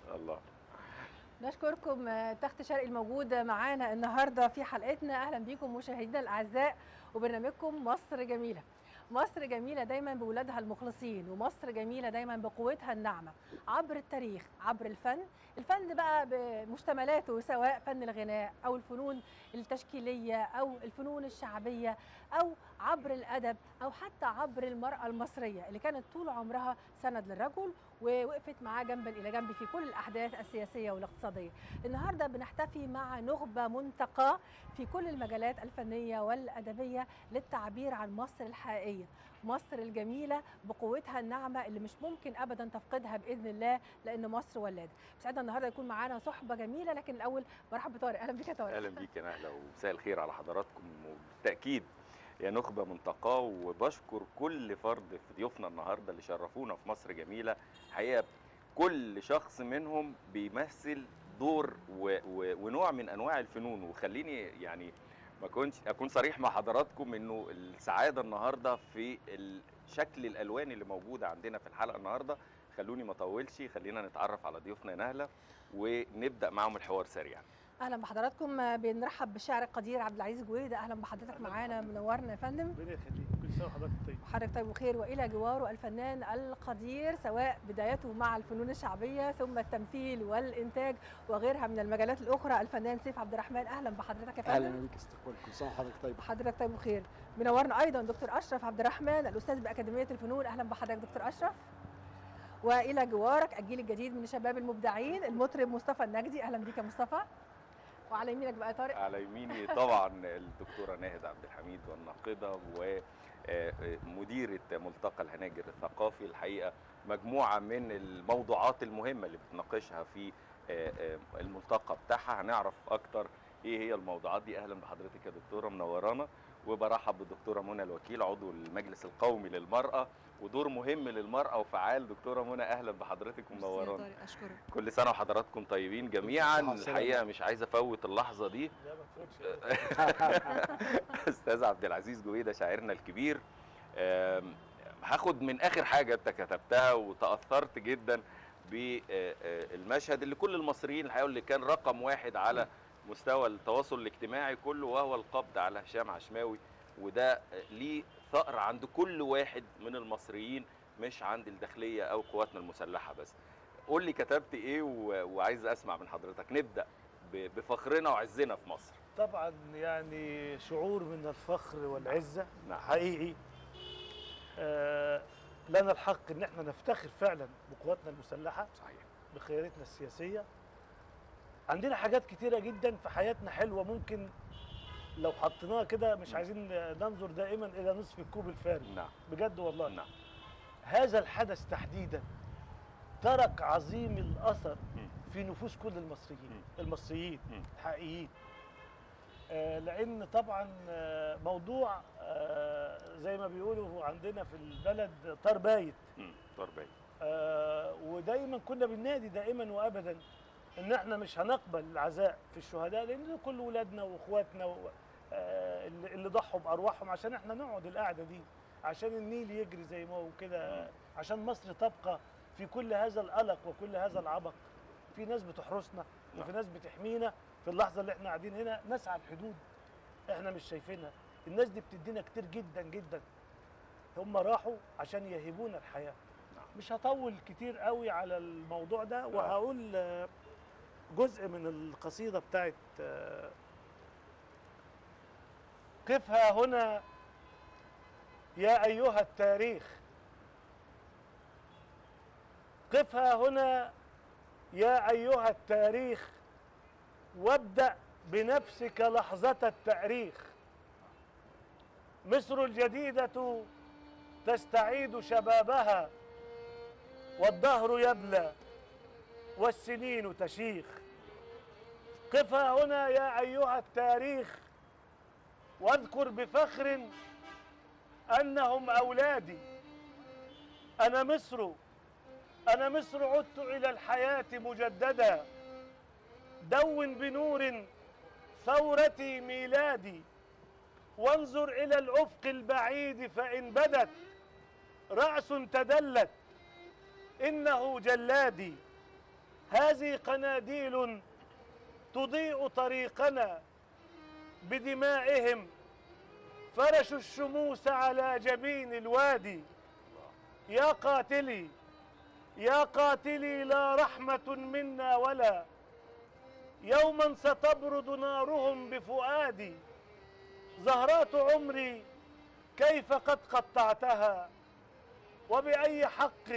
الله نشكركم آه، تخت شرقي الموجود معانا النهارده في حلقتنا اهلا بيكم مشاهدينا الاعزاء وبرنامجكم مصر جميله مصر جميلة دايما بولادها المخلصين ومصر جميلة دايما بقوتها الناعمة عبر التاريخ عبر الفن الفن بقى بمشتملاته سواء فن الغناء أو الفنون التشكيلية أو الفنون الشعبية أو عبر الأدب أو حتى عبر المرأة المصرية اللي كانت طول عمرها سند للرجل ووقفت معاه جنبا إلى جنب في كل الأحداث السياسية والاقتصادية النهاردة بنحتفي مع نخبة منتقاة في كل المجالات الفنية والأدبية للتعبير عن مصر الحقيقية مصر الجميلة بقوتها الناعمة اللي مش ممكن أبدا تفقدها بإذن الله لأن مصر ولادة بسعدنا النهاردة يكون معانا صحبة جميلة لكن الأول مرحبا بطارق أهلا بك يا طارق اهلا بيك يا نهله ومساء الخير على حضراتكم وبالتاكيد يا نخبه منتقاه وبشكر كل فرد في ضيوفنا النهارده اللي شرفونا في مصر جميله حقيقه كل شخص منهم بيمثل دور و و ونوع من انواع الفنون وخليني يعني ما كنتش اكون صريح مع حضراتكم انه السعاده النهارده في ال- شكل الالوان اللي موجوده عندنا في الحلقه النهارده خلوني ما اطولش خلينا نتعرف على ضيوفنا يا نهله ونبدا معاهم الحوار سريعا اهلا بحضراتكم آه، بنرحب بالشاعر القدير عبد العزيز جويده اهلا بحضرتك معانا منورنا يا فندم ربنا يخليك كل سنه وحضرتك طيب حضرتك طيب وخير والى جواره الفنان القدير سواء بدايته مع الفنون الشعبيه ثم التمثيل والانتاج وغيرها من المجالات الاخرى الفنان سيف عبد الرحمن اهلا بحضرتك يا اهلا فندم بيك استقبال كل سنه وحضرتك طيب حضرتك طيب وخير منورنا ايضا دكتور اشرف عبد الرحمن الاستاذ باكاديميه الفنون اهلا بحضرتك دكتور اشرف والى جوارك الجيل الجديد من الشباب المبدعين المطرب مصطفى النجدي اهلا بيك يا مصطفى وعلى يمينك بقى يا طارق على يميني طبعا الدكتوره ناهد عبد الحميد والناقده ومديره ملتقى الهناجر الثقافي الحقيقه مجموعه من الموضوعات المهمه اللي بتناقشها في آه، آه، الملتقى بتاعها هنعرف اكتر ايه هي الموضوعات دي اهلا بحضرتك يا دكتوره منورانا وبرحب بالدكتوره منى الوكيل عضو المجلس القومي للمراه ودور مهم للمراه وفعال دكتوره منى اهلا بحضرتك ميرسي يا ومنورانا طارق اشكرك كل سنه وحضراتكم طيبين جميعا بالصحة والسلامة. الحقيقه مش عايز افوت اللحظه دي لا ما تفوتش استاذ عبد العزيز جويده شاعرنا الكبير آم، هاخد من اخر حاجه انت كتبتها وتاثرت جدا بالمشهد اللي كل المصريين الحقيقه اللي كان رقم واحد على مستوى التواصل الاجتماعي كله وهو القبض على هشام عشماوي وده آه، ليه ثأر عند كل واحد من المصريين مش عند الداخليه او قواتنا المسلحه بس قول لي كتبت ايه و- وعايز اسمع من حضرتك نبدا ب- بفخرنا وعزنا في مصر طبعا يعني شعور من الفخر والعزه نعم. حقيقي آه لنا الحق ان احنا نفتخر فعلا بقواتنا المسلحه صحيح بقيادتنا السياسيه عندنا حاجات كتيره جدا في حياتنا حلوه ممكن لو حطيناها كده مش نعم. عايزين ننظر دائما الى نصف الكوب الفارغ نعم بجد والله نعم هذا الحدث تحديدا ترك عظيم الاثر مم. في نفوس كل المصريين مم. المصريين مم. الحقيقيين آه، لان طبعا آه، موضوع آه، زي ما بيقولوا عندنا في البلد طار بايت مم. تربيه آه، ودايما كنا بننادي دائما وابدا ان احنا مش هنقبل العزاء في الشهداء لان دول كل ولادنا واخواتنا و- آه، اللي اللي ضحوا بارواحهم عشان احنا نقعد القعده دي عشان النيل يجري زي ما هو كده عشان مصر تبقى في كل هذا القلق وكل هذا العبق في ناس بتحرسنا وفي نعم. ناس بتحمينا في اللحظه اللي احنا قاعدين هنا ناس على الحدود احنا مش شايفينها الناس دي بتدينا كتير جدا جدا هم راحوا عشان يهبونا الحياه نعم. مش هطول كتير قوي على الموضوع ده وهقول آه، جزء من القصيده بتاعت آه، قفها هنا يا ايها التاريخ قفها هنا يا ايها التاريخ وابدا بنفسك لحظه التاريخ مصر الجديده تستعيد شبابها والدهر يبلى والسنين تشيخ قفها هنا يا ايها التاريخ واذكر بفخر انهم اولادي انا مصر انا مصر عدت الى الحياه مجددا دون بنور ثورتي ميلادي وانظر الى الافق البعيد فان بدت راس تدلت انه جلادي هذه قناديل تضيء طريقنا بدمائهم فرشوا الشموس على جبين الوادي يا قاتلي يا قاتلي لا رحمة منا ولا يوما ستبرد نارهم بفؤادي زهرات عمري كيف قد قطعتها وبأي حق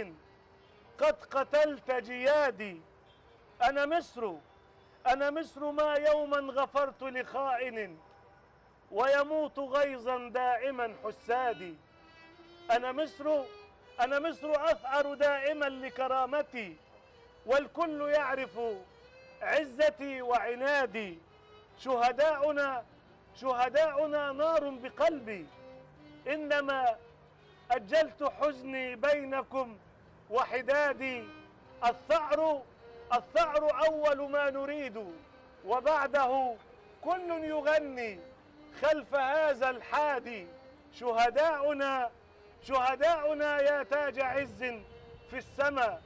قد قتلت جيادي أنا مصر أنا مصر ما يوما غفرت لخائن ويموت غيظا دائما حسادي أنا مصر أنا مصر أثأر دائما لكرامتي والكل يعرف عزتي وعنادي شهداؤنا شهداؤنا نار بقلبي إنما أجلت حزني بينكم وحدادي الثأر الثأر أول ما نريد وبعده كل يغني خلف هذا الحادي شهداؤنا شهداؤنا يا تاج عز في السماء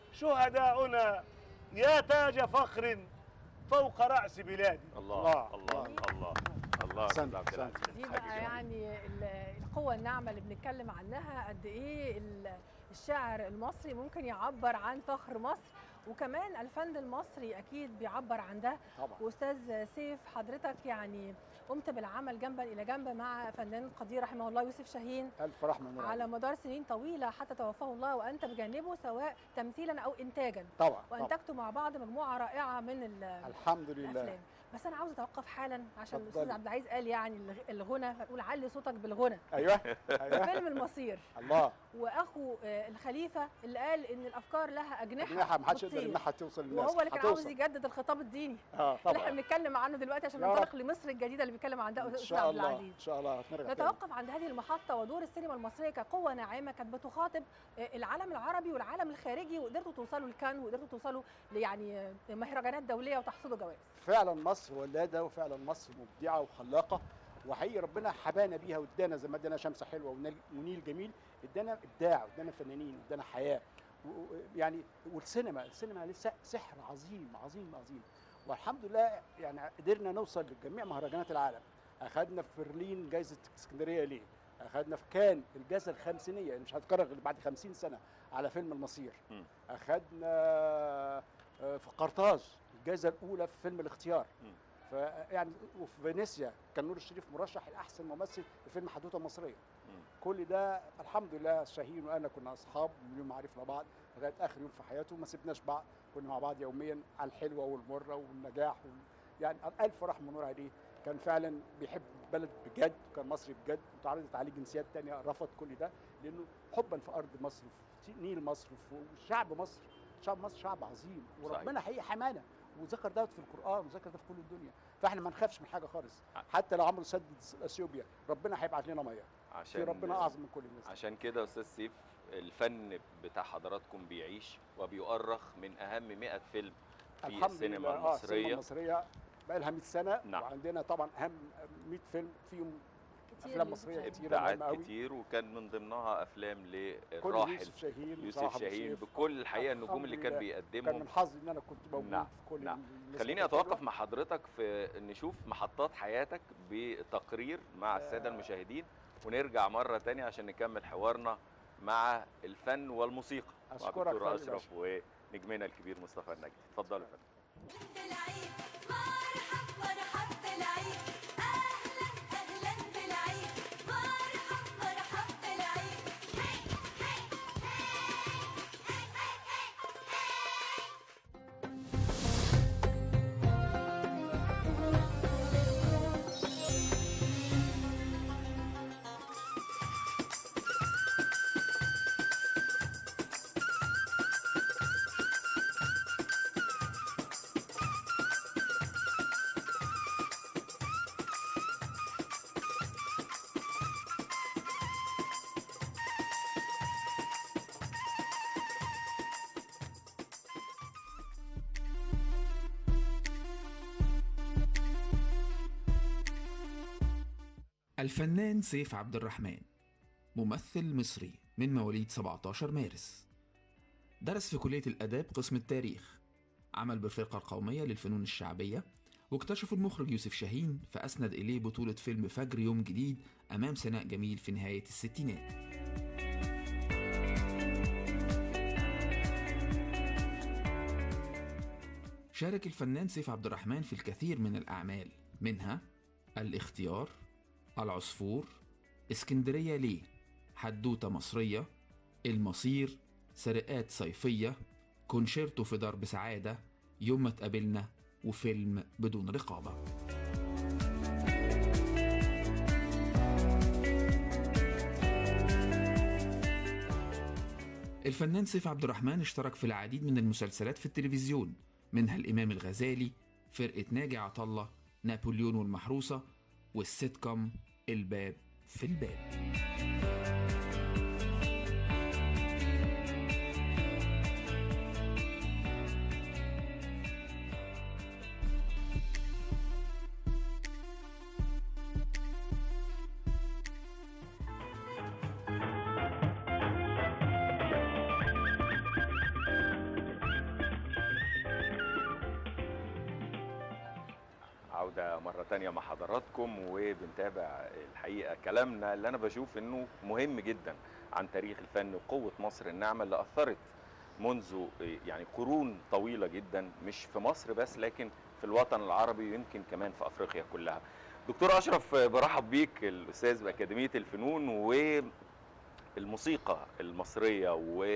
شهداؤنا يا تاج فخر فوق رأس بلادي الله الله الله الله أحسنت، أستاذ عبد أحسنت. العزيز. دي حاجة بقى جميلة. يعني ال- القوة الناعمة اللي بنتكلم عنها قد ايه ال- الشعر المصري ممكن يعبر عن فخر مصر وكمان الفن المصري اكيد بيعبر عن ده طبعا واستاذ سيف حضرتك يعني قمت بالعمل جنبا الى جنب مع فنان القدير رحمه الله يوسف شاهين الف رحمه من على مدار سنين طويله حتى توفاه الله وانت بجانبه سواء تمثيلا او انتاجا طبعا طبعا وانتجتوا مع بعض مجموعه رائعه من ال- الحمد لله الافلام بس انا عاوزه اتوقف حالا عشان الاستاذ اتفضلي. عبد العزيز قال يعني الغ- الغنى فنقول علي صوتك بالغنى ايوه ايوه فيلم المصير الله واخو آه، الخليفه اللي قال ان الافكار لها اجنحه اجنحه ما حدش يقدر بتطير. يمنعها توصل للناس وهو اللي كان عاوز هتوصل. يجدد الخطاب الديني اه اللي احنا طبعا بنتكلم عنه دلوقتي عشان يا ننطلق لمصر الجديده اللي بيتكلم عن ده ان الاستاذ شاء عبد الله العزيز ان شاء الله هنرجع تاني. نتوقف عند هذه المحطة ودور السينما المصرية كقوة ناعمة كانت بتخاطب آه، العالم العربي والعالم الخارجي وقدرتوا توصلوا لكان وقدرتوا توصلوا ليعني آه، مهرجانات دولية وتحصدوا جوائز فعلا مصر ولاده وفعلا مصر مبدعه وخلاقه وحقيقي ربنا حبانا بيها وادانا زي ما ادانا شمس حلوه ونيل- ونيل جميل ادانا ابداع وادانا فنانين وادانا حياه و- و- يعني والسينما السينما لسه سحر عظيم عظيم عظيم والحمد لله يعني قدرنا نوصل لجميع مهرجانات العالم اخذنا في برلين جائزه اسكندريه ليه اخذنا في كان الجائزه الخمسينيه اللي مش هتكرر غير بعد 50 سنه على فيلم المصير مم. اخذنا آه، في قرطاج الجائزه الاولى في فيلم الاختيار مم. فيعني وفي فينيسيا كان نور الشريف مرشح لاحسن ممثل في فيلم حدوته مصريه مم. كل ده الحمد لله شاهين وانا كنا اصحاب من يوم ما عرفنا بعض لغايه اخر يوم في حياته ما سبناش بعض كنا مع بعض يوميا على الحلوه والمره والنجاح وال... يعني الف رحمه ونور عليه كان فعلا بيحب البلد بجد وكان مصري بجد وتعرضت عليه جنسيات تانية رفض كل ده لانه حبا في ارض مصر في نيل مصر في شعب مصر شعب مصر شعب عظيم وربنا حقيقي حمانا وذكر ده في القران وذكر ده في كل الدنيا فاحنا ما نخافش من حاجه خالص حتى لو عملوا سد اثيوبيا ربنا هيبعت لنا ميه في عشان ربنا اعظم من كل الناس عشان كده استاذ سيف الفن بتاع حضراتكم بيعيش وبيؤرخ من اهم 100 فيلم في الحمد السينما لله آه السينما المصريه المصريه بقى لها 100 سنه نعم. وعندنا طبعا اهم 100 فيلم فيهم كتير افلام يوسف مصريه شاهين. كتيره ابداعات مهمه قوي كتير وكان من ضمنها افلام كل للراحل يوسف شاهين يوسف وصلاح أبو شاهين سيف. بكل الحقيقه النجوم الحمد اللي كان لله. بيقدمهم كان من حظي ان انا كنت موجود نعم، في كل نعم. الناس خليني الحلوة. اتوقف مع حضرتك في نشوف محطات حياتك بتقرير مع الساده آه. المشاهدين ونرجع مره تانية عشان نكمل حوارنا مع الفن والموسيقى مع أشكرك دكتور خالد اشرف ونجمنا الكبير مصطفى النجدي اتفضلوا يا فندم العيد مرحب مرحب بالعيد اهلا اهلا بالعيد مرحب مرحب بالعيد هي هي هي هي هي الفنان سيف عبد الرحمن ممثل مصري من مواليد 17 مارس درس في كلية الآداب قسم التاريخ عمل بالفرقة القومية للفنون الشعبية واكتشف المخرج يوسف شاهين فأسند إليه بطولة فيلم فجر يوم جديد أمام سناء جميل في نهاية الستينات شارك الفنان سيف عبد الرحمن في الكثير من الأعمال منها الاختيار العصفور اسكندرية ليه حدوتة مصرية المصير سرقات صيفية كونشيرتو في درب سعادة يوم ما اتقابلنا وفيلم بدون رقابة الفنان سيف عبد الرحمن اشترك في العديد من المسلسلات في التلفزيون منها الإمام الغزالي فرقة ناجي عطلة نابليون والمحروسة والسيت كوم الباب في الباب عودة مرة تانية مع حضراتكم وبنتابع الحقيقة كلامنا اللي أنا بشوف إنه مهم جدا عن تاريخ الفن وقوة مصر الناعمة اللي أثرت منذ يعني قرون طويلة جدا مش في مصر بس لكن في الوطن العربي ويمكن كمان في أفريقيا كلها دكتور أشرف برحب بيك الأستاذ بأكاديمية الفنون والموسيقى المصرية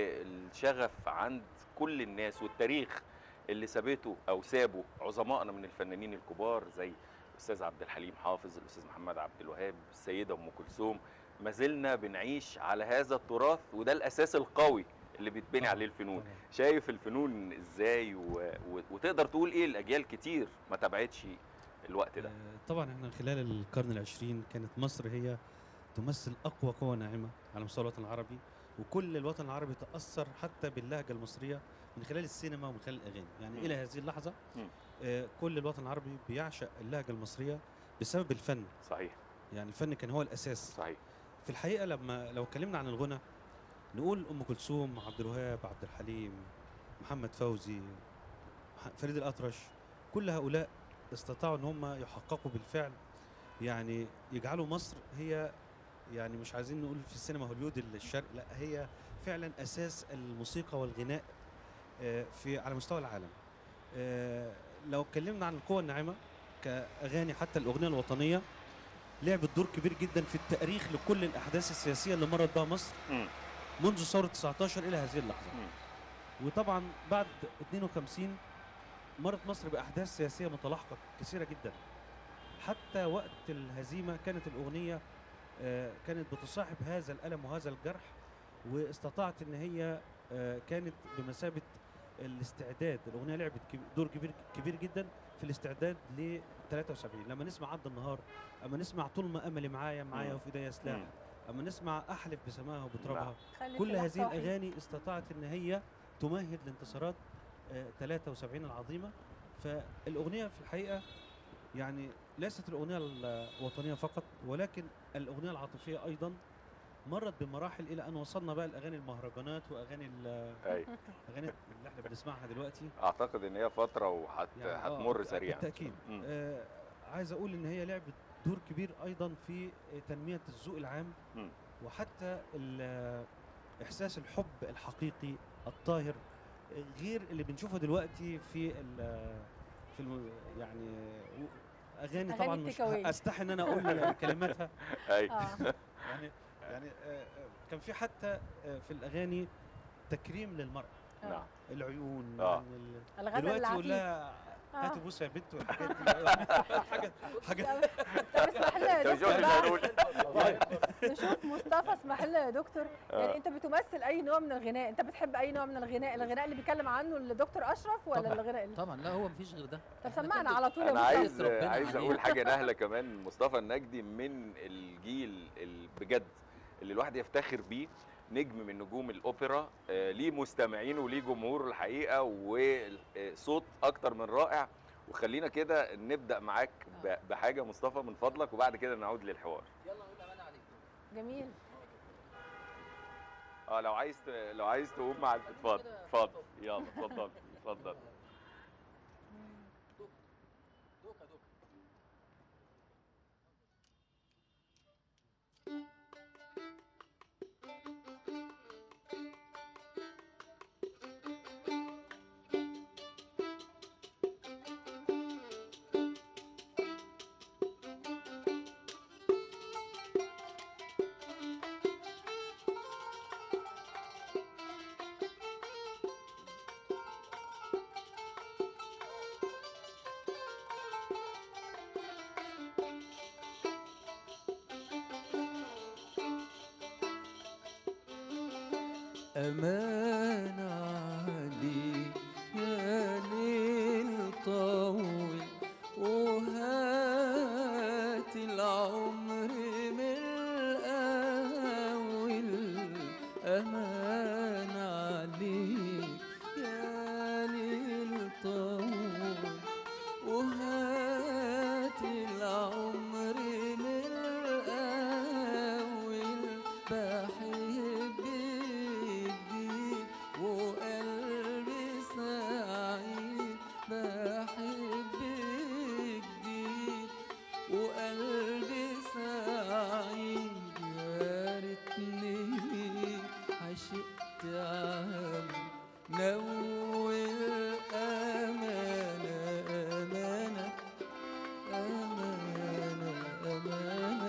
والشغف عند كل الناس والتاريخ اللي سابته او سابه عظمائنا من الفنانين الكبار زي الاستاذ عبد الحليم حافظ الاستاذ محمد عبد الوهاب السيده ام كلثوم ما زلنا بنعيش على هذا التراث وده الاساس القوي اللي بيتبني طبعاً، عليه الفنون طبعاً. شايف الفنون ازاي و... و... وتقدر تقول ايه الاجيال كتير ما تابعتش الوقت ده آه، طبعا احنا خلال القرن العشرين كانت مصر هي تمثل اقوى قوة ناعمة على مستوى الوطن العربي وكل الوطن العربي تأثر حتى باللهجة المصرية من خلال السينما ومن خلال الأغاني يعني مم. إلى هذه اللحظة مم. آه، كل الوطن العربي بيعشق اللهجة المصرية بسبب الفن صحيح يعني الفن كان هو الأساس صحيح في الحقيقة لما لو اتكلمنا عن الغنى نقول أم كلثوم عبد الوهاب عبد الحليم محمد فوزي مح- فريد الأطرش كل هؤلاء استطاعوا ان هم يحققوا بالفعل يعني يجعلوا مصر هي يعني مش عايزين نقول في السينما هوليود الشرق لا هي فعلا اساس الموسيقى والغناء آه، في على مستوى العالم آه، لو اتكلمنا عن القوى الناعمه كاغاني حتى الاغنيه الوطنيه لعبت دور كبير جدا في التاريخ لكل الاحداث السياسيه اللي مرت بها مصر مم. منذ ثوره 19 الى هذه اللحظه مم. وطبعا بعد 52 مرت مصر باحداث سياسيه متلاحقه كثيره جدا حتى وقت الهزيمه كانت الاغنيه آه، كانت بتصاحب هذا الالم وهذا الجرح واستطاعت ان هي آه، كانت بمثابه الاستعداد الاغنيه لعبت كب- دور كبير كبير جدا في الاستعداد ل 73 لما نسمع عبد النهار اما نسمع طول ما املي معايا معايا مم. وفي ايديا سلاح مم. اما نسمع احلف بسماها وبترابها خلي كل السلاح هذه صاحي. الاغاني استطاعت ان هي تمهد لانتصارات آه، 73 العظيمه فالاغنيه في الحقيقه يعني ليست الاغنيه الوطنيه فقط ولكن الاغنيه العاطفيه ايضا مرت بمراحل الى ان وصلنا بقى لاغاني المهرجانات واغاني ال- اي الاغاني اللي احنا بنسمعها دلوقتي اعتقد ان هي فتره وهت يعني آه، هتمر بالت- سريعا بالتاكيد مم. آه عايز اقول ان هي لعبت دور كبير ايضا في تنميه الذوق العام مم. وحتى ال- احساس الحب الحقيقي الطاهر غير اللي بنشوفه دلوقتي في ال- في الم يعني و- اغاني أغاني طبعا مش التكاوي. استحي ان انا اقول كلماتها اي اه يعني يعني آه، آه، كان في حتى آى في الاغاني تكريم للمراه نعم العيون آه. يعني ال- الغزل دلوقتي يقول العفيف لها آه. هاتي بوسه يا بنت والحاجات دي حاجه حاجه طب اسمح لنا يا طب شوف دكتور مش بقى هنقول نشوف مصطفى اسمح لنا يا دكتور آه. يعني انت بتمثل اي نوع من الغناء انت بتحب اي نوع من الغناء الغناء اللي بيتكلم عنه الدكتور اشرف ولا طبعاً. الغناء اللي طبعا لا هو مفيش غير ده طب إحنا سمعنا كده- على طول يا انا مصطفى عايز ربنا عايز عليه. اقول حاجه نهله كمان مصطفى النجدي من الجيل ال- بجد اللي الواحد يفتخر بيه نجم من نجوم الاوبرا آه، ليه مستمعين وليه جمهور الحقيقه وصوت اكتر من رائع وخلينا كده نبدا معاك ب- بحاجه مصطفى من فضلك وبعد كده نعود للحوار يلا نقول امان عليك جميل اه لو عايز ت- لو عايز تقوم مع اتفضل اتفضل يلا اتفضل اتفضل أمانة عليك يا ليل طول وهات العمر من الأول أمانة عليك يا ليل طول وهات العمر من الأول بحب جديد وقلبي سعيد بحب جديد وقلبي سعيد يا ريتني عشقت عم نور أمانة أمانة أمانة أمانة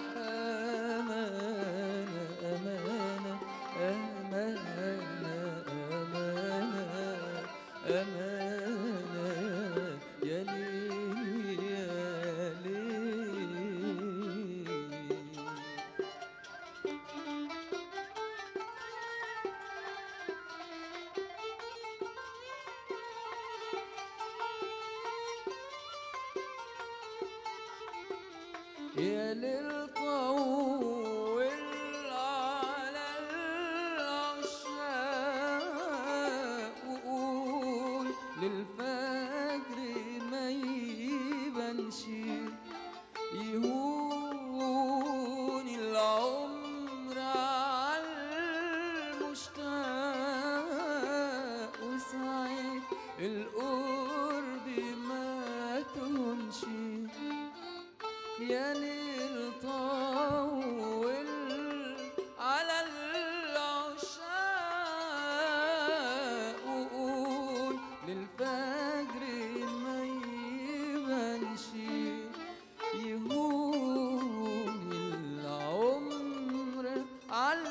أمانة أمانة أمانة أمانة يا ليل يا ليل يا للطول على العشاق وقول للفجر ما يبانش يهون العمر على المشتاق وسعيد القرب ما تهونش يا ليل طول على العشاق وقول للفجر ما يبانش يهون العمر على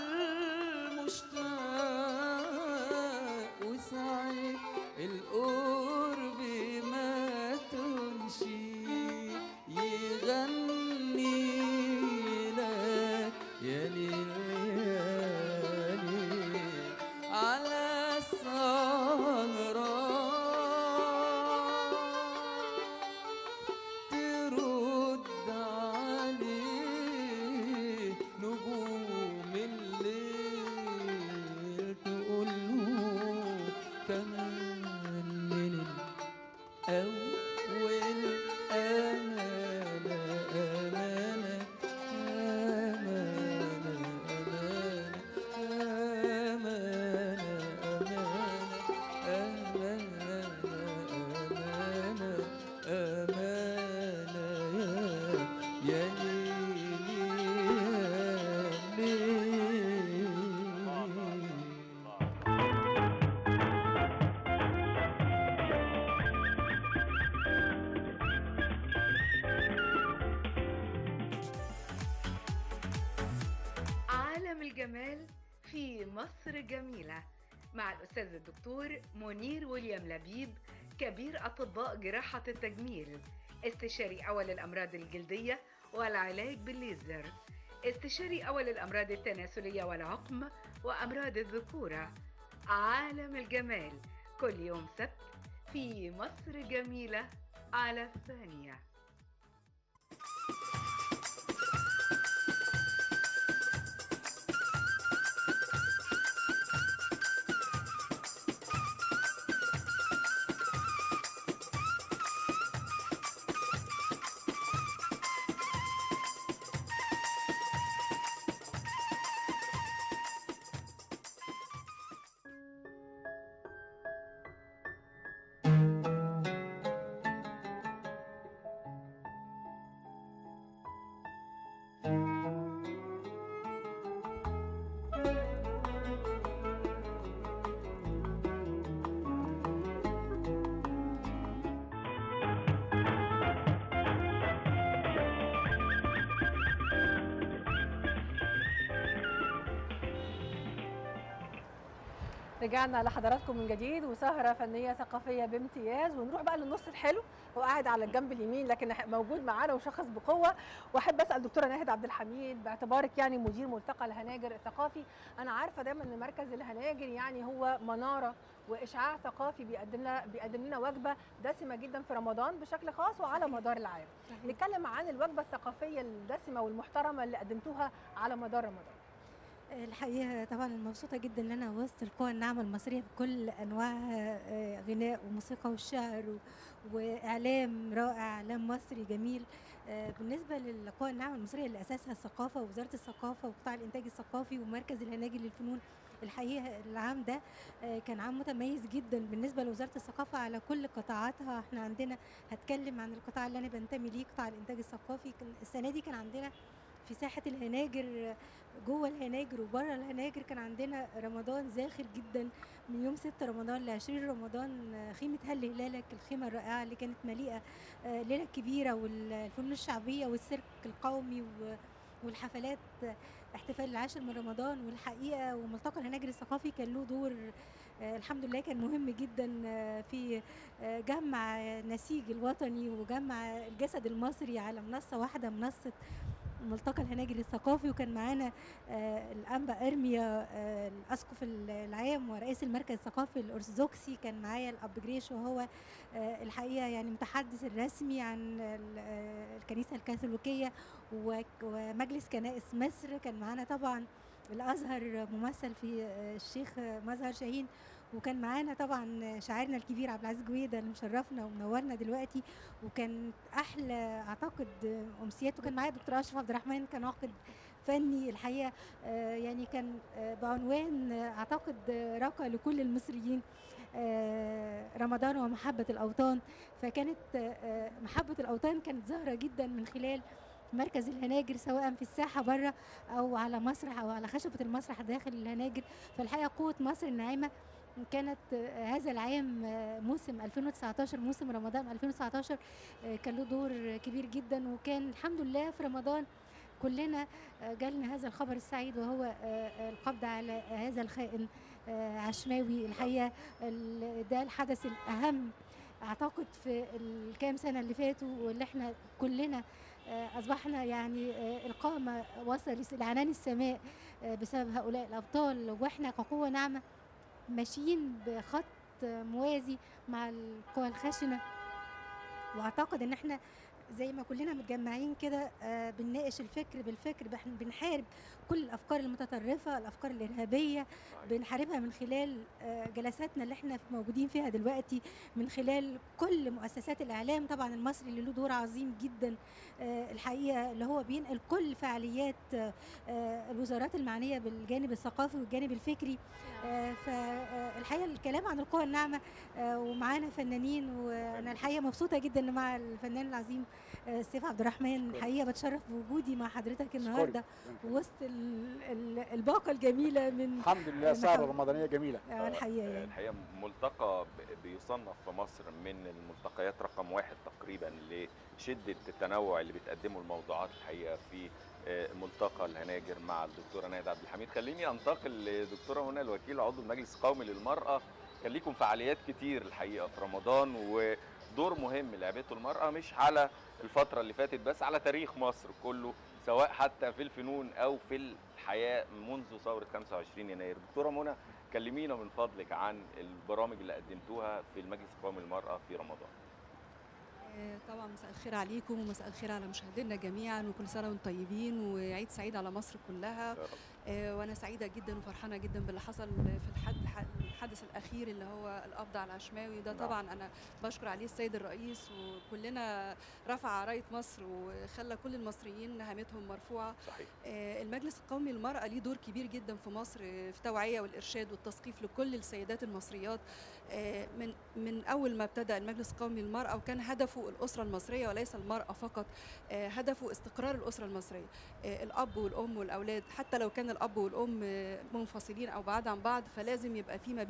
المشتاق وسعيد القرب ما تنشي يغني لك يا ليل يا ليل على السهرة ترد عليه نجوم الليل تقول له كمان من الأول أمانة أمانة أمانة أمانة أمانة أمانة أمانة يا ليل يا ليل عالم الجمال في مصر جميلة مع الأستاذ الدكتور منير ويليام لبيب كبير أطباء جراحة التجميل استشاري أول الأمراض الجلدية والعلاج بالليزر استشاري أول الأمراض التناسلية والعقم وأمراض الذكورة عالم الجمال كل يوم سبت في مصر جميلة على الثانية رجعنا لحضراتكم من جديد وسهرة فنية ثقافية بامتياز ونروح بقى للنص الحلو هو قاعد على الجنب اليمين لكن موجود معانا وشخص بقوة واحب اسأل دكتورة ناهد عبد الحميد باعتبارك يعني مدير ملتقى الهناجر الثقافي انا عارفة دايما ان مركز الهناجر يعني هو منارة واشعاع ثقافي بيقدم لنا بيقدم لنا وجبة دسمة جدا في رمضان بشكل خاص وعلى مدار العام نتكلم عن الوجبة الثقافية الدسمة والمحترمة اللي قدمتوها على مدار رمضان الحقيقه طبعا مبسوطه جدا ان انا وسط القوى الناعمه المصريه بكل انواعها آه، غناء وموسيقى والشعر و- واعلام رائع اعلام مصري جميل آه، بالنسبه للقوى الناعمه المصريه اللي اساسها الثقافه ووزاره الثقافه وقطاع الانتاج الثقافي ومركز الهناجي للفنون الحقيقه العام ده آه، كان عام متميز جدا بالنسبه لوزاره الثقافه على كل قطاعاتها احنا عندنا هتكلم عن القطاع اللي انا بنتمي ليه قطاع الانتاج الثقافي كان السنه دي كان عندنا في ساحه الهناجر جوه الهناجر وبره الهناجر كان عندنا رمضان زاخر جدا من يوم 6 رمضان ل 20 رمضان آه، خيمه هل هلالك الخيمه الرائعه اللي كانت مليئه آه، ليله كبيره والفنون الشعبيه والسيرك القومي و- والحفلات آه، احتفال العاشر من رمضان والحقيقه وملتقى الهناجر الثقافي كان له دور آه، الحمد لله كان مهم جدا آه، في آه، جمع النسيج الوطني وجمع الجسد المصري على منصه واحده منصه ملتقى الهناجر الثقافي وكان معانا آه، الانبا ارميا آه، الاسقف العام ورئيس المركز الثقافي الارثوذكسي كان معايا الاب جريش وهو آه، الحقيقه يعني متحدث الرسمي عن ال- آه، الكنيسه الكاثوليكيه و- ومجلس كنائس مصر كان معانا طبعا الازهر ممثل في آه، الشيخ آه، مظهر شاهين وكان معانا طبعا شاعرنا الكبير عبد العزيز جويده اللي مشرفنا ومنورنا دلوقتي وكان احلى اعتقد امسيته كان معايا دكتور اشرف عبد الرحمن كان ناقد فني الحقيقه آه، يعني كان آه، بعنوان آه، اعتقد آه، رقى لكل المصريين آه، رمضان ومحبه الاوطان فكانت آه، آه، محبه الاوطان كانت ظاهره جدا من خلال مركز الهناجر سواء في الساحه بره او على مسرح او على خشبه المسرح داخل الهناجر فالحقيقه قوه مصر الناعمه كانت آه، هذا العام آه، موسم 2019 موسم رمضان 2019 آه، كان له دور كبير جدا وكان الحمد لله في رمضان كلنا آه، جالنا هذا الخبر السعيد وهو آه، آه، القبض على هذا الخائن آه، عشماوي الحقيقه ال- ده الحدث الاهم اعتقد في الكام سنه اللي فاتوا واللي احنا كلنا آه، اصبحنا يعني آه، القامه وصل لعنان السماء آه، بسبب هؤلاء الابطال واحنا كقوه ناعمه ماشيين بخط آه، موازي مع القوى الخشنه واعتقد ان احنا زي ما كلنا متجمعين كده آه، بنناقش الفكر بالفكر بح- بنحارب كل الافكار المتطرفه الافكار الارهابيه بنحاربها من خلال آه، جلساتنا اللي احنا موجودين فيها دلوقتي من خلال كل مؤسسات الاعلام طبعا المصري اللي له دور عظيم جدا آه، الحقيقه اللي هو بينقل كل فعاليات آه، آه، الوزارات المعنيه بالجانب الثقافي والجانب الفكري فالحقيقه الكلام عن القوى الناعمه آه، ومعانا فنانين وانا الحقيقه مبسوطه جدا إن مع الفنان العظيم آه، سيف عبد الرحمن الحقيقه بتشرف بوجودي مع حضرتك النهارده وسط ال- ال- الباقه الجميله من الحمد لله سهره رمضانيه جميله آه، الحقيقه يعني الحقيقه ملتقى ب- بيصنف في مصر من الملتقيات رقم واحد تقريبا لشده التنوع اللي بتقدمه الموضوعات الحقيقه في آه، ملتقى الهناجر مع الدكتوره ناهد عبد الحميد خليني انتقل لدكتوره هنا الوكيل عضو المجلس القومي للمراه كان ليكم فعاليات كتير الحقيقه في رمضان ودور مهم لعبته المراه مش على الفتره اللي فاتت بس على تاريخ مصر كله سواء حتى في الفنون او في الحياه منذ ثوره 25 يناير دكتوره منى كلمينا من فضلك عن البرامج اللي قدمتوها في المجلس القومي للمرأة في رمضان آه، طبعا مساء الخير عليكم ومساء الخير على مشاهدينا جميعا وكل سنه وانتم طيبين وعيد سعيد على مصر كلها آه، وانا سعيده جدا وفرحانه جدا باللي حصل في الحد الح- الحدث الاخير اللي هو القبض على العشماوي ده نعم. طبعا انا بشكر عليه السيد الرئيس وكلنا رفع رايه مصر وخلى كل المصريين هامتهم مرفوعه صحيح آه، المجلس القومي للمرأة ليه دور كبير جدا في مصر آه، في التوعية والإرشاد والتثقيف لكل السيدات المصريات آه، من من أول ما ابتدأ المجلس القومي للمرأة وكان هدفه الأسرة المصرية وليس المرأة فقط آه، هدفه استقرار الأسرة المصرية آه، الأب والأم والأولاد حتى لو كان الأب والأم آه، منفصلين أو بعاد عن بعض فلازم يبقى في ما بينهم آه،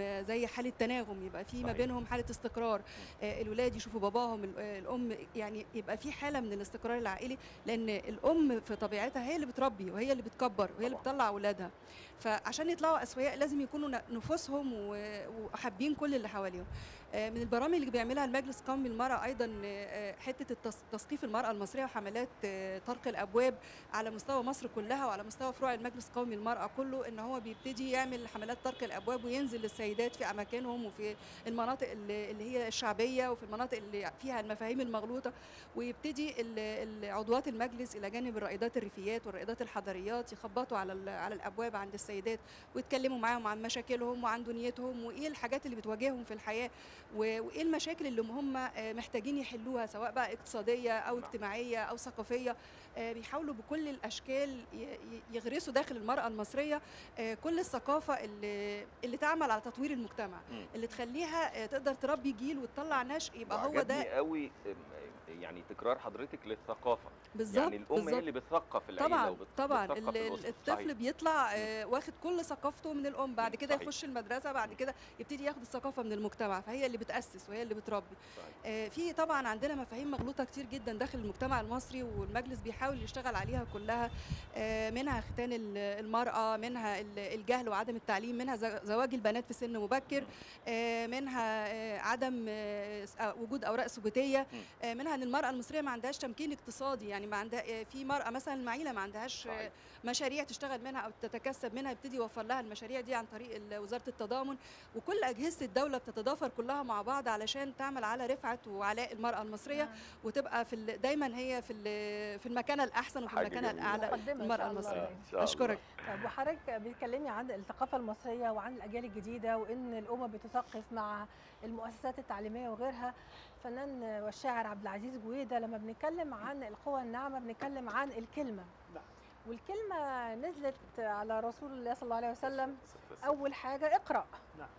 آه، زي حاله تناغم يبقى في ما صحيح. بينهم حاله استقرار آه، الولاد يشوفوا باباهم ال- آه، الام يعني يبقى في حاله من الاستقرار العائلي لان الام في طبيعتها هي اللي بتربي وهي اللي بتكبر وهي اللي طبعاً. بتطلع اولادها فعشان يطلعوا اسوياء لازم يكونوا ن- نفوسهم و- وحابين كل اللي حواليهم آه، من البرامج اللي بيعملها المجلس القومي للمرأة أيضا آه، حتة التس- تثقيف المرأة المصرية وحملات آه، طرق الأبواب على مستوى مصر كلها وعلى مستوى فروع المجلس القومي للمرأة كله إن هو بيبتدي يعمل حملات طرق الأبواب وينزل للسيدات في أماكنهم وفي المناطق اللي اللي هي الشعبية وفي المناطق اللي فيها المفاهيم المغلوطة ويبتدي ال- ال- عضوات المجلس إلى جانب الرائدات الريفيات والرائدات الحضريات يخبطوا على ال- على الأبواب عند السيدات ويتكلموا معاهم عن مشاكلهم وعن دنيتهم وإيه الحاجات اللي بتواجههم في الحياة و- وايه المشاكل اللي هم آه، محتاجين يحلوها سواء بقى اقتصاديه او اجتماعيه او ثقافيه آه، بيحاولوا بكل الاشكال ي- ي- يغرسوا داخل المراه المصريه آه، كل الثقافه اللي اللي تعمل على تطوير المجتمع مم. اللي تخليها آه، تقدر تربي جيل وتطلع نشء يبقى هو وعجبني ده قوي يعني تكرار حضرتك للثقافه بالظبط يعني الام هي بالظبط. اللي بتثقف العيله طبعا وبت- طبعا بتثقف ال- ال- الأسرة. الطفل صحيح. بيطلع آه، واخد كل ثقافته من الام بعد مم، كده صحيح. يخش المدرسه بعد كده يبتدي ياخد الثقافه من المجتمع فهي اللي بتاسس وهي اللي بتربي صحيح. آه، في طبعا عندنا مفاهيم مغلوطه كتير جدا داخل المجتمع المصري والمجلس بيحاول يشتغل عليها كلها آه، منها ختان ال- المراه منها ال- الجهل وعدم التعليم منها ز- زواج البنات في سن مبكر آه، منها آه، عدم آه، س- آه، وجود اوراق ثبوتيه آه، منها ان المراه المصريه ما عندهاش تمكين اقتصادي يعني ما عندها آه، في مراه مثلا المعيله ما عندهاش آه، صحيح. مشاريع تشتغل منها او تتكسب منها يبتدي يوفر لها المشاريع دي عن طريق ال- وزاره التضامن وكل اجهزه الدوله بتتضافر كلها مع بعض علشان تعمل على رفعه وعلاء المراه المصريه وتبقى في ال- دايما هي في ال- في المكانه الاحسن وفي حاجة المكانه جميلة. الاعلى مقدمة إن المراه شاء الله المصريه يعني. إن شاء الله. اشكرك طب وحضرتك بتتكلمي عن الثقافة المصرية وعن الأجيال الجديدة وإن الأمة بتثقف مع المؤسسات التعليمية وغيرها الفنان والشاعر عبد العزيز جويدة لما بنتكلم عن القوى الناعمة بنتكلم عن الكلمة نعم. والكلمة نزلت على رسول الله صلى الله عليه وسلم أول حاجة اقرأ نعم.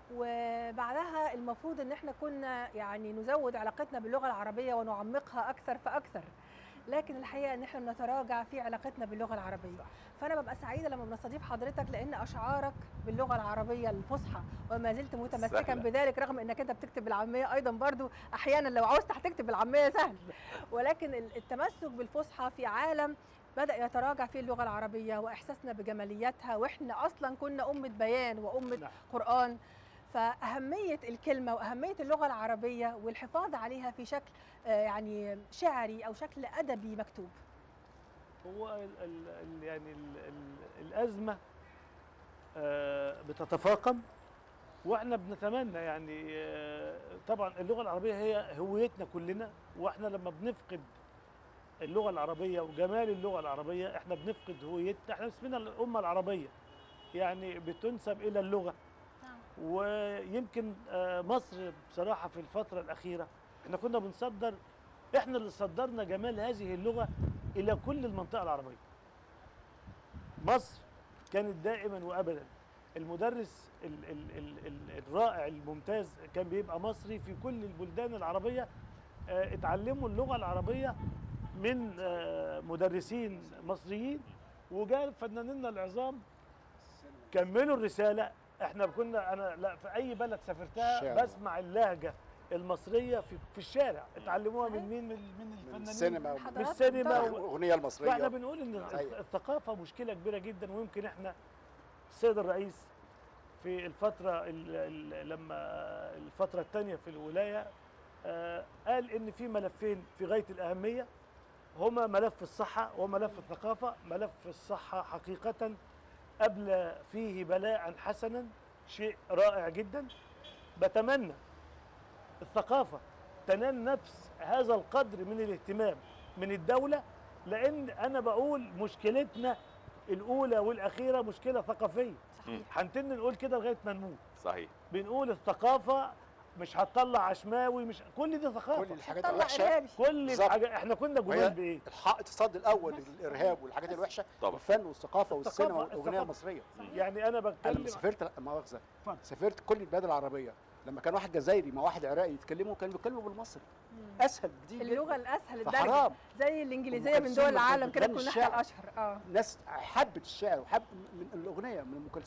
وبعدها المفروض ان احنا كنا يعني نزود علاقتنا باللغه العربيه ونعمقها اكثر فاكثر لكن الحقيقه ان احنا بنتراجع في علاقتنا باللغه العربيه فانا ببقى سعيده لما بنستضيف حضرتك لان اشعارك باللغه العربيه الفصحى وما زلت متمسكا سهلة. بذلك رغم انك انت بتكتب بالعاميه ايضا برضو احيانا لو عاوز تكتب بالعاميه سهل ولكن ال- التمسك بالفصحى في عالم بدا يتراجع فيه اللغه العربيه واحساسنا بجماليتها واحنا اصلا كنا امه بيان وامه نعم. قران فأهمية الكلمة وأهمية اللغة العربية والحفاظ عليها في شكل آه، يعني شعري أو شكل أدبي مكتوب هو ال ال ال يعني ال ال الازمه آه، بتتفاقم واحنا بنتمنى يعني آه، طبعا اللغه العربيه هي هويتنا كلنا واحنا لما بنفقد اللغه العربيه وجمال اللغه العربيه احنا بنفقد هويتنا احنا اسمنا الامه العربيه يعني بتنسب الى اللغه ويمكن آه، مصر بصراحه في الفتره الاخيره احنا كنا بنصدر احنا اللي صدرنا جمال هذه اللغه الى كل المنطقه العربيه مصر كانت دائما وابدا المدرس ال ال ال ال الرائع الممتاز كان بيبقى مصري في كل البلدان العربيه آه، اتعلموا اللغه العربيه من آه، مدرسين مصريين وجاء فنانينا العظام كملوا الرساله احنا كنا انا لا في اي بلد سافرتها الشارع. بسمع اللهجه المصريه في في الشارع اتعلموها من مين من من من الفنانين السينما من حضرات السينما طبعاً. و- والاغنيه المصريه فاحنا بنقول ان أيوة. الثقافه مشكله كبيره جدا ويمكن احنا السيد الرئيس في الفتره ال- ال- لما الفتره الثانيه في الولايه آه، قال ان في ملفين في غايه الاهميه هما ملف الصحه وملف الثقافه ملف الصحه حقيقه ابلى فيه بلاء حسنا شيء رائع جدا بتمنى الثقافه تنال نفس هذا القدر من الاهتمام من الدوله لان انا بقول مشكلتنا الاولى والاخيره مشكله ثقافيه مم. هنتن نقول كده لغايه ما نموت صحيح بنقول الثقافه مش هتطلع عشماوي مش كل دي ثقافه كل الحاجات طلع الوحشه إرهابي كل بالظبط. الحاجات احنا كنا وهي جنون بايه الحائط الصد الاول للارهاب والحاجات الوحشه طبعا الفن والثقافه الثقافة- والسينما والاغنيه الثقافة. المصريه يعني انا انا بتكلم لما سافرت لا مؤاخذه اتفضل. سافرت كل البلاد العربيه لما كان واحد جزائري مع واحد عراقي يتكلموا كانوا بيتكلموا بالمصري اسهل كتير جدا. اللغة الأسهل الدرجة فحرام زي الإنجليزية أم من كلثوم دول لما العالم كده بتغني تكون احنا الشعر. الأشهر اه الناس حبت الشعر وحب من الاغنيه من ام كلثوم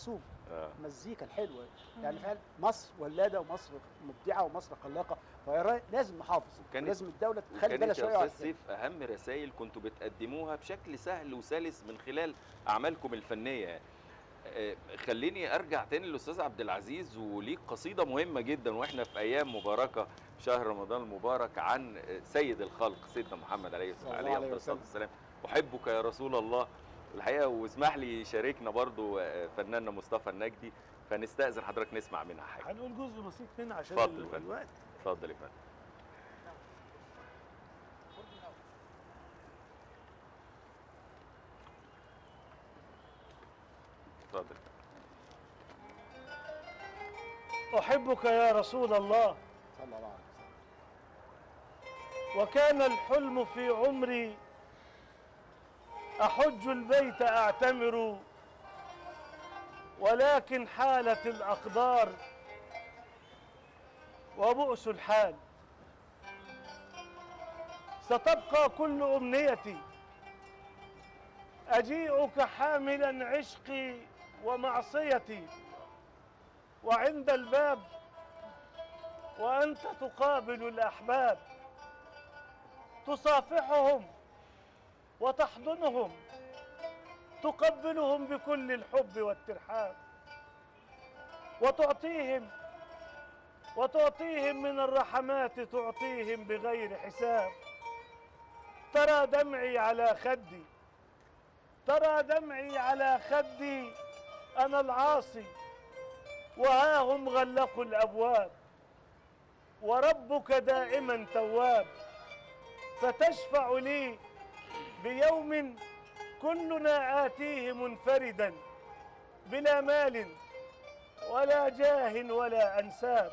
آه. المزيكا الحلوه يعني فعلا مصر ولاده ومصر مبدعه ومصر خلاقه فهي لازم نحافظ كانت- ولازم الدوله تخلي بالها وكانت شويه يا على استاذ سيف اهم رسائل كنتوا بتقدموها بشكل سهل وسلس من خلال اعمالكم الفنيه يعني. آه، خليني ارجع تاني للاستاذ عبد العزيز وليك قصيده مهمه جدا واحنا في ايام مباركه شهر رمضان المبارك عن آه، سيد الخلق سيدنا محمد عليه صلى الله عليه عليه افضل الصلاه وسلم. والسلام احبك يا رسول الله الحقيقه واسمح لي يشاركنا برضو آه، فناننا مصطفى النجدي فنستاذن حضرتك نسمع منها حاجه هنقول جزء بسيط منها عشان اتفضل ال- يا فندم. الوقت اتفضل يا فندم اتفضل احبك يا رسول الله صلى الله عليه وسلم وكان الحلم في عمري احج البيت اعتمر ولكن حالت الاقدار وبؤس الحال ستبقى كل امنيتي اجيئك حاملا عشقي ومعصيتي وعند الباب وانت تقابل الاحباب تصافحهم وتحضنهم تقبلهم بكل الحب والترحاب وتعطيهم وتعطيهم من الرحمات تعطيهم بغير حساب ترى دمعي على خدي ترى دمعي على خدي انا العاصي وها هم غلقوا الابواب وربك دائما تواب فتشفع لي بيوم كلنا آتيه منفردا بلا مال ولا جاه ولا أنساب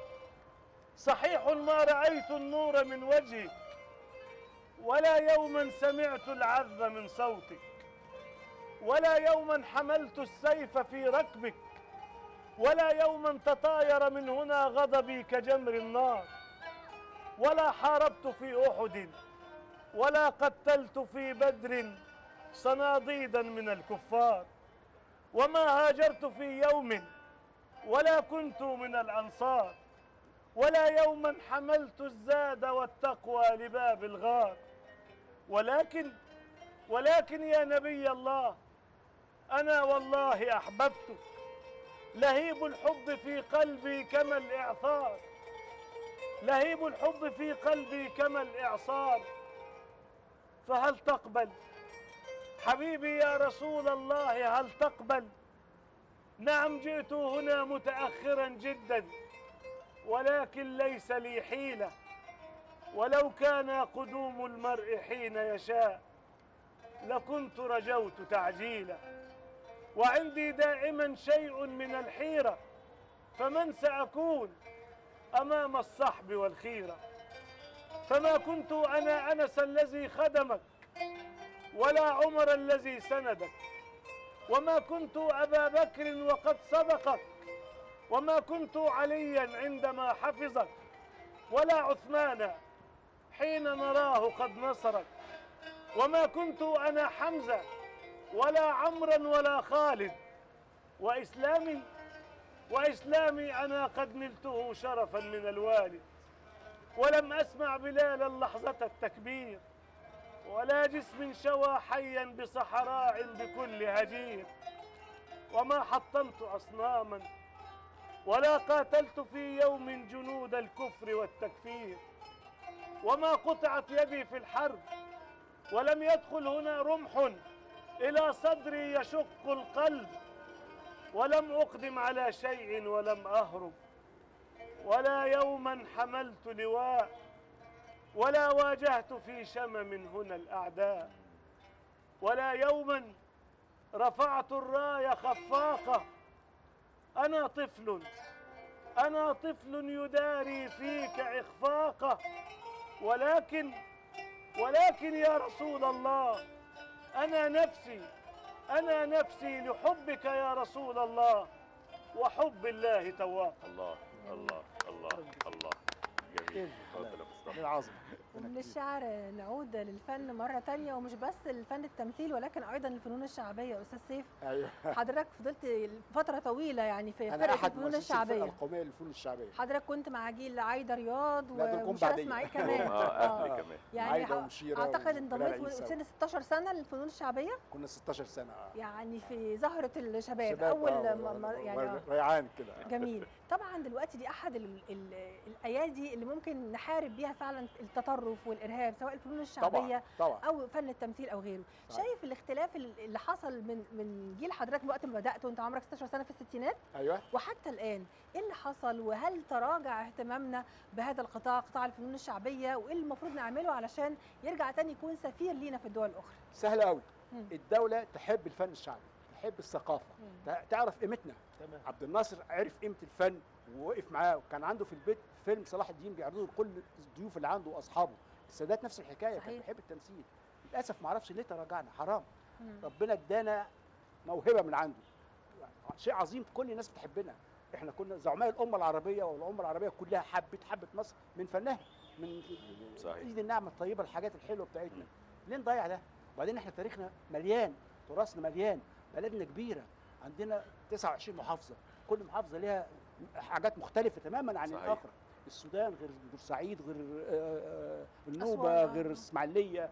صحيح ما رأيت النور من وجهك ولا يوما سمعت العذب من صوتك ولا يوما حملت السيف في ركبك ولا يوما تطاير من هنا غضبي كجمر النار ولا حاربت في احد ولا قتلت في بدر صناديدا من الكفار وما هاجرت في يوم ولا كنت من الانصار ولا يوما حملت الزاد والتقوى لباب الغار ولكن ولكن يا نبي الله انا والله احببتك لهيب الحب في قلبي كما الاعثار لهيب الحب في قلبي كما الإعصار فهل تقبل حبيبي يا رسول الله هل تقبل نعم جئت هنا متأخرا جدا ولكن ليس لي حيلة ولو كان قدوم المرء حين يشاء لكنت رجوت تعجيله وعندي دائما شيء من الحيرة فمن سأكون أمام الصحب والخيرة فما كنت أنا أنس الذي خدمك ولا عمر الذي سندك وما كنت أبا بكر وقد سبقك وما كنت عليا عندما حفظك ولا عثمان حين نراه قد نصرك وما كنت أنا حمزة ولا عمرا ولا خالد وإسلامي وإسلامي أنا قد نلته شرفا من الوالد ولم أسمع بلالا لحظة التكبير ولا جسم شوى حيا بصحراء بكل هجير وما حطمت أصناما ولا قاتلت في يوم جنود الكفر والتكفير وما قطعت يدي في الحرب ولم يدخل هنا رمح إلى صدري يشق القلب ولم أقدم على شيء ولم أهرب ولا يوما حملت لواء ولا واجهت في شمم هنا الأعداء ولا يوما رفعت الراية خفاقة أنا طفل أنا طفل يداري فيك إخفاقه ولكن ولكن يا رسول الله أنا نفسي أنا نفسي لحبك يا رسول الله وحب الله تواق الله الله الله الله جميل اتفضل يا مصطفى للعظمه ومن الشعر نعود للفن مرة تانية ومش بس الفن التمثيل ولكن أيضا الفنون الشعبية أستاذ سيف ايوه حضرتك فضلت فترة طويلة يعني في انا فرقة احد الفنون مؤسسي الفرقه الشعبية القوميه للفنون الشعبيه حضرتك كنت مع جيل عايدة رياض لا، دول جم ومشيرة بعديا. اسماعيل كمان اه قبل آه. كمان يعني عايدة ح- ومشيرة اعتقد وبلال انضميت عيسى. سن 16 سنه للفنون الشعبيه كنا 16 سنه آه. يعني في زهره الشباب, شباب، اول آه، ما ما- يعني آه. ريعان كده جميل طبعا دلوقتي دي احد ال ال الايادي اللي ممكن نحارب بيها فعلا التطرف والارهاب سواء الفنون الشعبيه طبعا او فن التمثيل او غيره صحيح. شايف الاختلاف ال- اللي حصل من من جيل حضرتك من وقت ما بدات وانت عمرك 16 سنه في الستينات ايوه وحتى الان ايه اللي حصل وهل تراجع اهتمامنا بهذا القطاع قطاع الفنون الشعبيه وايه اللي المفروض نعمله علشان يرجع تاني يكون سفير لينا في الدول الاخرى سهل قوي مم. الدوله تحب الفن الشعبي تحب الثقافه تع- تعرف قيمتنا تمام عبد الناصر عرف قيمه الفن ووقف معاه وكان عنده في البيت فيلم صلاح الدين بيعرضوه لكل الضيوف اللي عنده واصحابه السادات نفس الحكايه كان صحيح. بيحب التمثيل للاسف ما اعرفش ليه تراجعنا حرام مم. ربنا ادانا موهبه من عنده شيء عظيم كل الناس بتحبنا احنا كنا زعماء الامه العربيه والامه العربيه كلها حبت حبت مصر من فنها من صحيح. ايد النعمه الطيبه الحاجات الحلوه بتاعتنا ليه نضيع ده وبعدين احنا تاريخنا مليان تراثنا مليان بلدنا كبيره عندنا 29 محافظه كل محافظه ليها حاجات مختلفه تماما عن صحيح. الاخرى السودان غير بورسعيد غير آه، آه، أسوان، النوبه آه. غير الاسماعيليه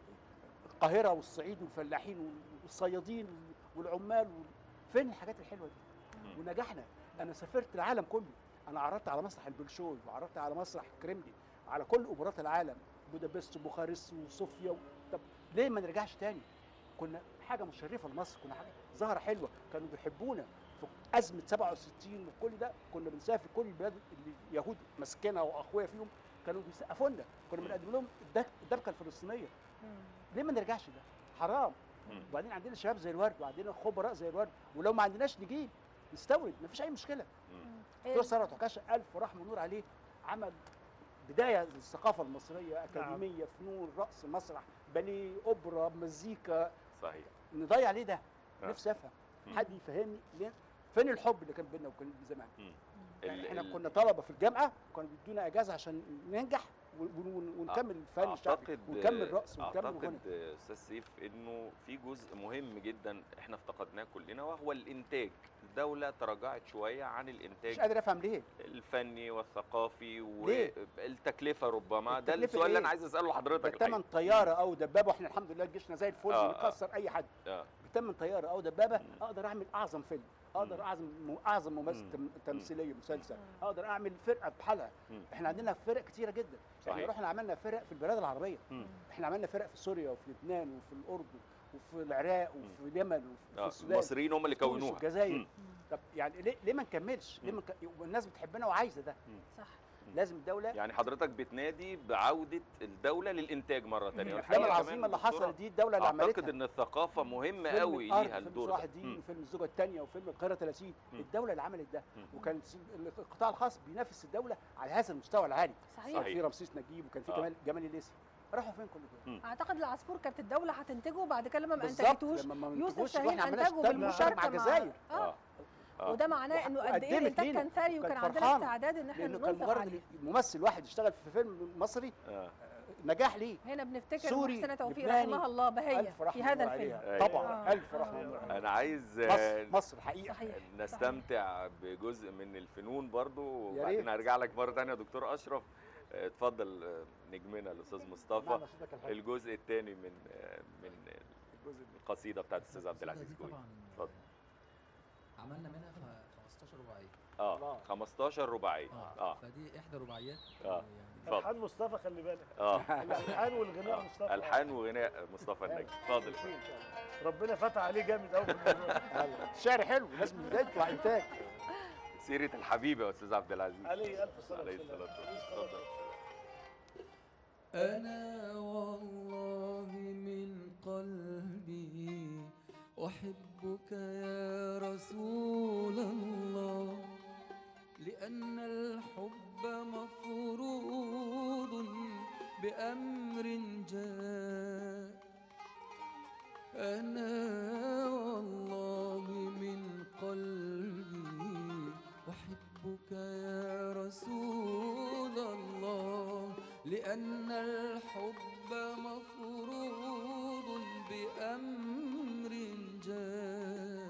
القاهره والصعيد والفلاحين والصيادين والعمال وال- فين الحاجات الحلوه دي مم. ونجحنا انا سافرت العالم كله انا عرضت على مسرح البلشوي وعرضت على مسرح كريملي على كل اوبرات العالم بودابست وبوخارست وصوفيا و... طب ليه ما نرجعش تاني كنا حاجه مشرفه لمصر كنا حاجه ظاهره حلوه كانوا بيحبونا في ازمه 67 وكل ده كنا بنسافر كل البلاد اللي اليهود ماسكينها واخويا فيهم كانوا بيسقفوا لنا كنا بنقدم لهم الدك- الدبكه الفلسطينيه ليه ما نرجعش ده حرام مم. وبعدين عندنا شباب زي الورد وعندنا خبراء زي الورد ولو ما عندناش نجيب نستورد مفيش اي مشكله مم. دكتور ثروت عكاشه الف ورحمه ونور عليه عمل بدايه للثقافه المصريه اكاديميه فنون رقص مسرح باليه اوبرا مزيكا صحيح نضيع ليه ده آه. نفسي افهم مم. حد يفهمني ليه فين الحب اللي كان بيننا وكان زمان ال- يعني احنا ال- كنا طلبه في الجامعه كانوا بيدونا اجازه عشان ننجح ون- ون- ونكمل الفن الشعبي اعتقد ونكمل رقص ونكمل غنى اعتقد استاذ سيف انه في جزء مهم جدا احنا افتقدناه كلنا وهو الانتاج الدوله تراجعت شويه عن مش الانتاج قادر افهم ليه الفني والثقافي ليه؟ والتكلفه ربما ده التكلفة السؤال اللي إيه؟ انا عايز اساله ده لحضرتك تمن الحقيقة. طياره او دبابه واحنا الحمد لله جيشنا زي الفل آه، آه. بنكسر اي حد آه. بتمن طياره او دبابه مم. اقدر اعمل اعظم فيلم مم. اقدر اعظم اعظم ممثل مم. تم- تمثيليه مسلسل مم. اقدر اعمل فرقه بحالها مم. احنا عندنا فرق كتيره جدا احنا صحيح. رحنا عملنا فرق في البلاد العربيه مم. احنا عملنا فرق في سوريا وفي لبنان وفي الاردن وفي العراق وفي اليمن وفي آه. السودان المصريين هم اللي في تونس كونوها والجزائر مم. طب يعني ليه ليه ما نكملش؟ ليه ما نك... والناس بتحبنا وعايزه ده صح لازم الدوله يعني حضرتك بتنادي بعوده الدوله للانتاج مره ثانيه الافلام العظيمه اللي حصلت دي الدوله اللي عملتها اعتقد ان الثقافه مهمه فيلم قوي الأرض، ليها فيلم الدور صلاح ده. الدين مم. وفيلم الزوجه الثانيه وفيلم القاهره 30 مم. الدوله اللي عملت ده مم. وكان س- القطاع الخاص بينافس الدوله على هذا المستوى العالي صحيح كان في رمسيس نجيب وكان في آه. جمال جمال الليثي راحوا فين كل دول؟ اعتقد العصفور كانت الدوله هتنتجه بعد كده لما ما بالظبط انتجتوش لما ما يوسف منتجوش شاهين واحنا عملناش انتجه ده بالمشاركه مع الجزائر اه اه اه وده معناه انه قد ايه وقدمت الانتاج لينا كان ثري وكان وكانت عندنا فرحانة. استعداد ان احنا لانه كان ننفق مجرد عليه ممثل واحد يشتغل في فيلم مصري آه. نجاح ليه هنا بنفتكر سوري، محسنه توفيق لبناني، رحمها الله بهيه الف رحمه في هذا الله الفيلم عليها. أيوة. طبعا آه. الف رحمه الله عليها. انا عايز مصر آه، مصر حقيقه صحيح نستمتع بجزء من الفنون برضو يا وبعدين ريت. هرجع لك مره ثانيه يا دكتور اشرف آه، اتفضل آه، نجمنا الاستاذ مصطفى نعم، صوتك الحلو. الجزء الثاني من آه، من الجزء ده. القصيده بتاعت الاستاذ عبد العزيز دي كوي طبعا اتفضل. عملنا منها خ- 15 رباعيه اه الله. 15 رباعيه اه, اه فدي احدى رباعيات آه. يعني اتفضل. الحان مصطفى خلي بالك اه الالحان والغناء مصطفى الحان وغناء مصطفى النجم اتفضل إن شاء الله. ربنا فتح عليه جامد قوي في الموضوع يلا. الشعر حلو لازم يطلع انتاج سيره الحبيب يا استاذ عبد العزيز عليه الف صلاه عليه والسلام. الصلاه والسلام اتفضل أنا والله من قلبي أحبك يا رسول الله لأن الحب مفروض بأمر جاء أنا والله من قلبي أحبك يا رسول الله لأن الحب مفروض بأمر جاء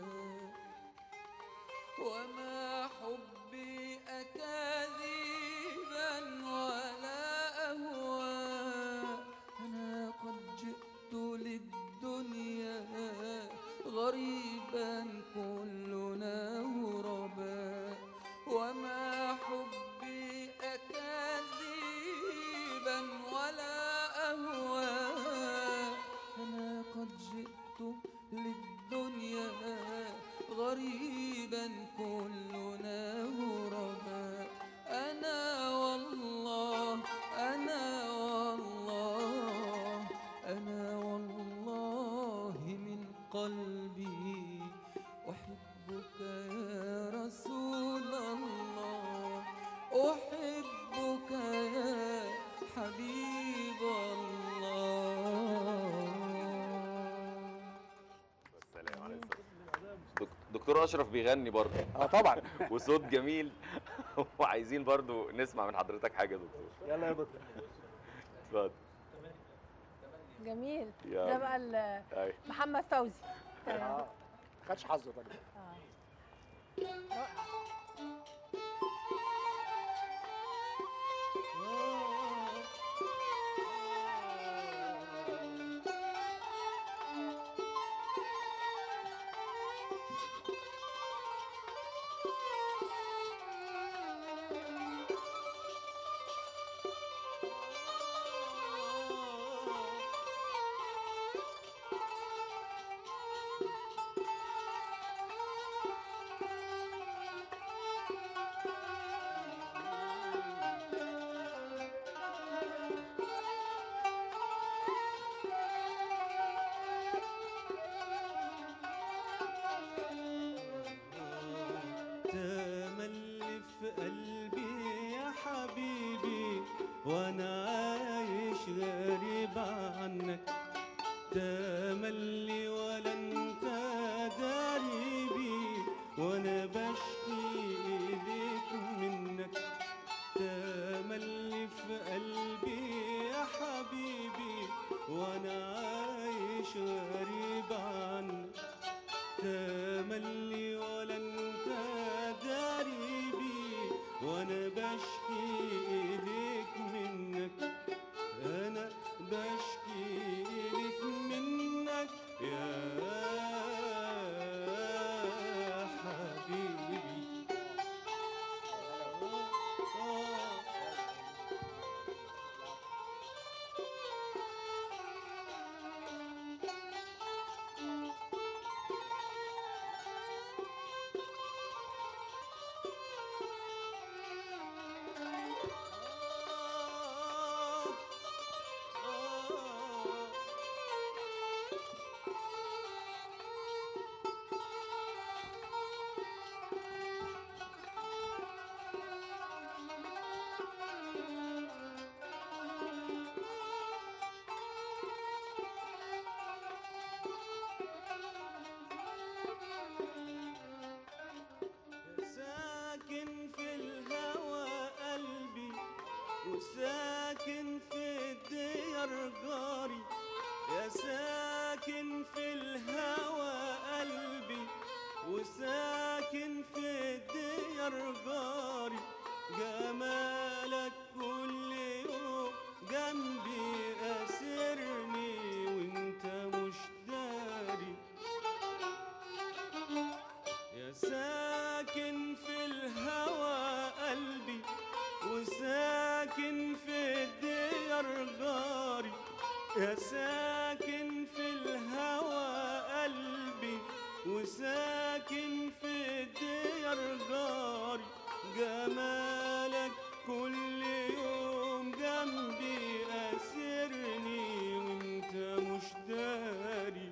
وما حبي أكاذيبا ولا أهواء أنا قد جئت للدنيا غريبا كلنا غرباء وما حبي أكاذيبا ولا أهواء أنا قد جئت للدنيا غريبا كلنا غرباء أنا والله أنا والله أنا والله من قلبي أحبك يا رسول الله أحبك يا حبيب الله السلام عليكم دك- دكتور اشرف بيغني برضه اه طبعا وصوت جميل وعايزين برضه نسمع من حضرتك حاجه يا دكتور يلا يا دكتور اتفضل جميل يلا. ده بقى ال- أيوة. محمد فوزي تمام. آه، خدش حظه طبعا آه. رائع. تملي في قلبي يا حبيبي وانا عايش غريب عنك تملي ولا انت قريبي وانا بشكي اليك منك تملي في قلبي يا حبيبي وانا عايش غريب عنك تملي ولا انت قريبي وانا بشكي اليك منك انا بشكي اليك منك يا حبيبي آه ساكن في الهوى قلبي وساكن في الديار جاري يا ساكن في الهوى قلبي وساكن في الديار جاري جمالك كل يوم جنبي أسرني وانت مش داري يا ساكن في الهوى قلبي وساكن في الديار جاري يا ساكن في الهوى قلبي وساكن في الديار جاري جمالك كل يوم جنبي أسرني وانت مش داري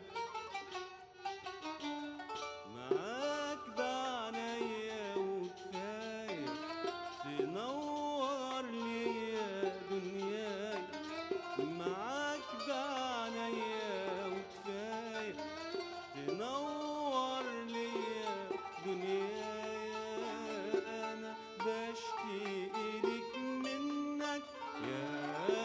معاك بعنايا وكفاية تنور ليا دنياي معاك بعنايا وكفاية تنور ليا دنياي أنا بشكي إليك منك يا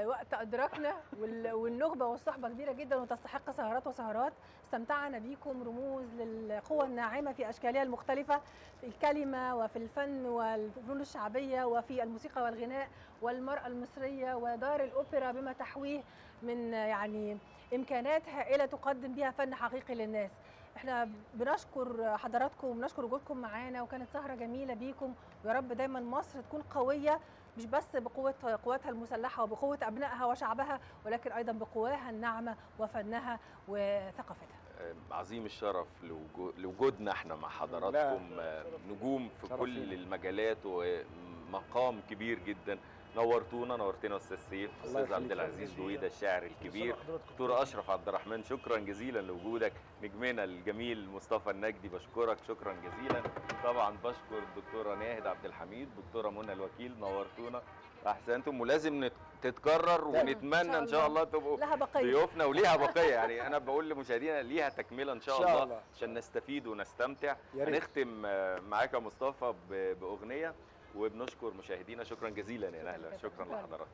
الوقت ادركنا وال- والنخبه والصحبه كبيره جدا وتستحق سهرات وسهرات استمتعنا بيكم رموز للقوى الناعمه في اشكالها المختلفه في الكلمه وفي الفن والفنون الشعبيه وفي الموسيقى والغناء والمراه المصريه ودار الاوبرا بما تحويه من يعني امكانات هائله تقدم بها فن حقيقي للناس احنا بنشكر حضراتكم وبنشكر وجودكم معانا وكانت سهره جميله بيكم ويا رب دايما مصر تكون قويه مش بس بقوة قواتها المسلحة وبقوة أبنائها وشعبها ولكن أيضا بقواها الناعمة وفنها وثقافتها آه، عظيم الشرف لوجو- لوجودنا احنا مع حضراتكم آه، نجوم في شرف كل لينا. المجالات ومقام كبير جدا نورتونا نورتنا استاذ سيف الله استاذ عبد يخليك. العزيز دويده الشاعر الكبير حضراتكم. دكتور اشرف عبد الرحمن شكرا جزيلا لوجودك نجمنا الجميل مصطفى النجدي بشكرك شكرا جزيلا طبعا بشكر الدكتوره ناهد عبد الحميد دكتوره منى الوكيل نورتونا احسنتم ولازم نت- تتكرر إن ونتمنى شاء ان شاء الله. الله تبقوا لها بقية ضيوفنا وليها بقيه يعني انا بقول لمشاهدينا ليها تكمله ان شاء, إن شاء الله, الله. عشان نستفيد ونستمتع يا ريت. هنختم آه، معاك يا مصطفى ب- باغنيه وبنشكر مشاهدينا شكرا جزيلا يا نهله جداً. شكرا شكراً. لحضراتكم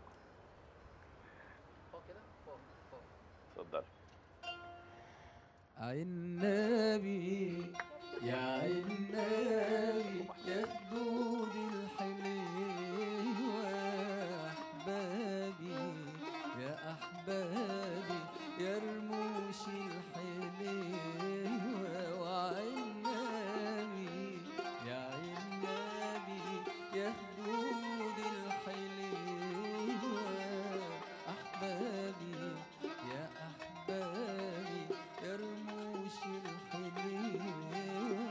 فوق كده فوق فوق اتفضل عنابي يا عنابي يا خدود الحليوة أحبابي يا أحبابي يا رموش الحليوة وعنابي يا عنابي يا خدود الحليوة أحبابي يا أحبابي يا رموش الحليوة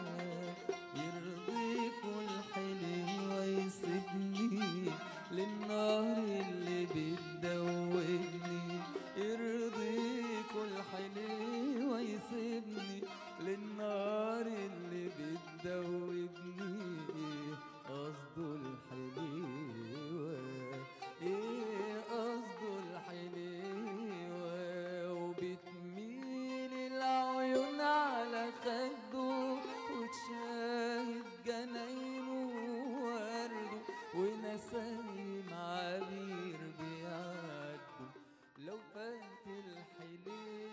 يرضيكوا الحليوة يسيبني للنار اللي بتدوبني يرضيكوا الحليوة يسيبني للنار اللي بتدوبني قصده الحليوة ايه قصده الحليوة وبتميل العيون على خده وتشاهد جناينه وورده ونسايم عبير بيعدوا لو فات الحليوة